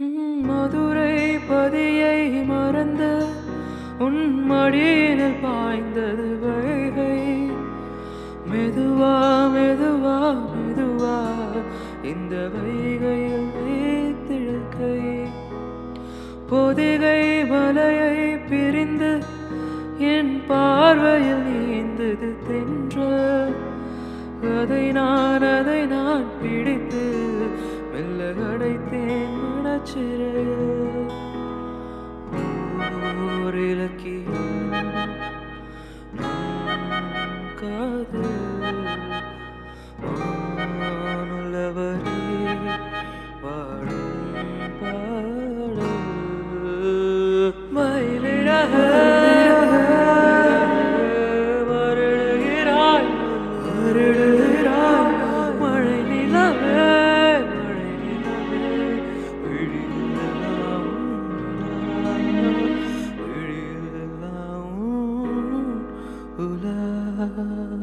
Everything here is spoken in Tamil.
மதுரை பதியை மறந்து உன் மடியினில் பாய்ந்தது வைகை மெதுவா மெதுவா மெதுவா இந்த வைகையில் வைத்திழுக்கை பொதிகை மலையை பிரிந்து என் பார்வையில் நீந்தது தென்றல் அதை நான் அதை நான் பிடித்து மெல்ல அடைத்தேன் மனச்சிறையில் ஓர் இலக்கியம் காதல் வானுள்ளவரே வாழும் பாடல் மயிலிறக வருடுகிறாய் வருடுகிறாய் மழை நிலவே மழை நிலவே விழியெல்லாம் விழியெல்லாம் உலா